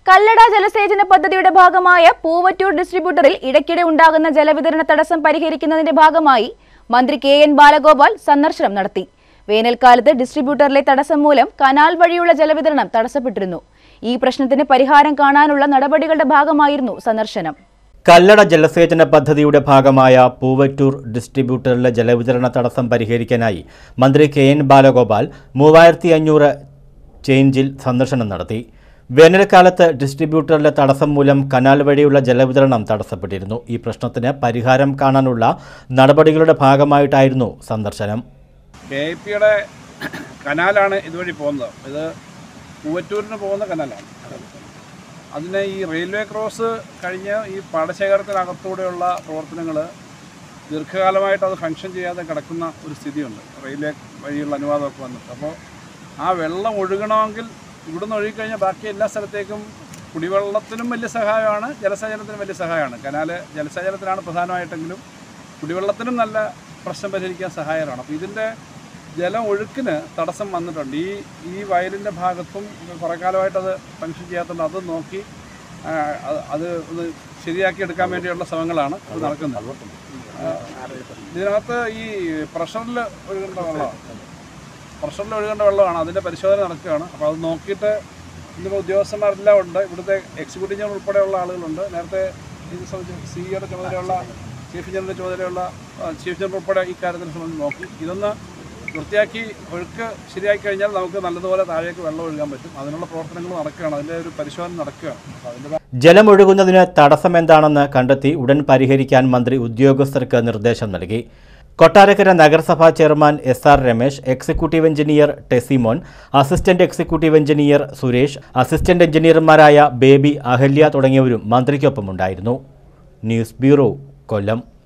കല്ലട ജലസേചന പദ്ധതിയുടെ ഭാഗമായ പൂവറ്റൂർ ഡിസ്ട്രിബ്യൂട്ടറിൽ ഇടയ്ക്കിടെ ഉണ്ടാകുന്ന ജലവിതരണ തടസ്സം പരിഹരിക്കുന്നതിന്റെ ഭാഗമായി മന്ത്രി കെ എൻ ബാലഗോപാൽ സന്ദർശനം നടത്തി വേനൽക്കാലത്ത് ഡിസ്ട്രിബ്യൂട്ടറിലെ തടസ്സം മൂലം കനാൽ വഴിയുള്ള ജലവിതരണം തടസ്സപ്പെട്ടിരുന്നു ഈ പ്രശ്നത്തിന് പരിഹാരം കാണാനുള്ള നടപടികളുടെ ഭാഗമായിരുന്നു സന്ദർശനം കല്ലട ജലസേചന പദ്ധതിയുടെ ഭാഗമായ പൂവറ്റൂർ ഡിസ്ട്രിബ്യൂട്ടറിലെ ജലവിതരണ തടസ്സം പരിഹരിക്കാനായി മന്ത്രി കെ എൻ ബാലഗോപാൽ മൂവായിരത്തി അഞ്ഞൂറ് ചേഞ്ചിൽ സന്ദർശനം നടത്തി വേനൽക്കാലത്ത് ഡിസ്ട്രിബ്യൂട്ടറിലെ തടസ്സം മൂലം കനാൽ വഴിയുള്ള ജലവിതരണം തടസ്സപ്പെട്ടിരുന്നു ഈ പ്രശ്നത്തിന് പരിഹാരം കാണാനുള്ള നടപടികളുടെ ഭാഗമായിട്ടായിരുന്നു സന്ദർശനം കെ ഐ പിയുടെ കനാലാണ് ഇതുവഴി പോകുന്നത് ഇത് പൂവറ്റൂരിന് പോകുന്ന കനാലാണ് അതിന് ഈ റെയിൽവേ ക്രോസ് കഴിഞ്ഞ് ഈ പാടശേഖരത്തിനകത്തൂടെയുള്ള പ്രവർത്തനങ്ങൾ ദീർഘകാലമായിട്ട് അത് ഫങ്ഷൻ ചെയ്യാതെ കിടക്കുന്ന ഒരു സ്ഥിതിയുണ്ട് റെയിൽവേ വഴിയുള്ള അനുവാദമൊക്കെ വന്നിട്ട് അപ്പോൾ ആ വെള്ളം ഒഴുകണമെങ്കിൽ ഇവിടുന്ന് ഒഴുകിക്കഴിഞ്ഞാൽ ബാക്കി എല്ലാ സ്ഥലത്തേക്കും കുടിവെള്ളത്തിനും വലിയ സഹായമാണ് ജലസേചനത്തിനും വലിയ സഹായമാണ് കനാല് ജലസേചനത്തിനാണ് പ്രധാനമായിട്ടെങ്കിലും കുടിവെള്ളത്തിനും നല്ല പ്രശ്നം പരിഹരിക്കാൻ സഹായകരമാണ് അപ്പോൾ ഇതിൻ്റെ ജലം ഒഴുക്കിന് തടസ്സം വന്നിട്ടുണ്ട് ഈ ഈ വയലിൻ്റെ ഭാഗത്തും കുറേ കാലമായിട്ട് അത് ഫങ്ഷൻ ചെയ്യാത്തതുകൊണ്ട് അത് നോക്കി ആ, അത് അത് ഒന്ന് ശരിയാക്കി എടുക്കാൻ വേണ്ടിയുള്ള ശ്രമങ്ങളാണ് അത് നടക്കുന്നത് ആ, ഇതിനകത്ത് ഈ പ്രഷറിൽ ഒഴുകേണ്ട വെള്ളമാണ് പ്രഷറിൽ ഒഴുകേണ്ട വെള്ളമാണ് അതിൻ്റെ പരിശോധന നടക്കുകയാണ് അപ്പോൾ അത് നോക്കിയിട്ട് ഇതിപ്പോൾ ഉദ്യോഗസ്ഥന്മാരെല്ലാം ഉണ്ട് ഇവിടുത്തെ എക്സിക്യൂട്ടീവ് എഞ്ചിനീയർ ഉൾപ്പെടെയുള്ള ആളുകളുണ്ട് നേരത്തെ ഇത് സംബന്ധിച്ച് സിഇയുടെ ചുമതലയുള്ള ചീഫ് എഞ്ചിനീയറിൻ്റെ ചുമതലയുള്ള ആ, ചീഫ് എഞ്ചിനീയർ ഉൾപ്പെടെ ഈ കാര്യത്തിനെ സംബന്ധിച്ച് നോക്കി ഇതൊന്ന് വൃത്തിയാക്കി ഒഴുക്ക് ശരിയാക്കി കഴിഞ്ഞാൽ നമുക്ക് നല്ലതുപോലെ താഴേക്ക് വെള്ളം ഒഴുകാൻ പറ്റും അതിനുള്ള പ്രവർത്തനങ്ങൾ നടക്കുകയാണ് അതിൻ്റെ ഒരു പരിശോധന നടക്കുകയാണ് അപ്പോൾ അതിൻ്റെ ജലമൊഴുകുന്നതിന് തടസ്സമെന്താണെന്ന് കണ്ടെത്തി ഉടൻ പരിഹരിക്കാൻ മന്ത്രി ഉദ്യോഗസ്ഥർക്ക് നിർദ്ദേശം നൽകി കൊട്ടാരക്കര നഗരസഭാ chairman S R Ramesh executive engineer Tesimon assistant executive engineer Suresh assistant എഞ്ചിനീയർമാരായ ബേബി അഹല്യ തുടങ്ങിയവരും മന്ത്രിക്കൊപ്പമുണ്ടായിരുന്നു ന്യൂസ് ബ്യൂറോ കൊല്ലം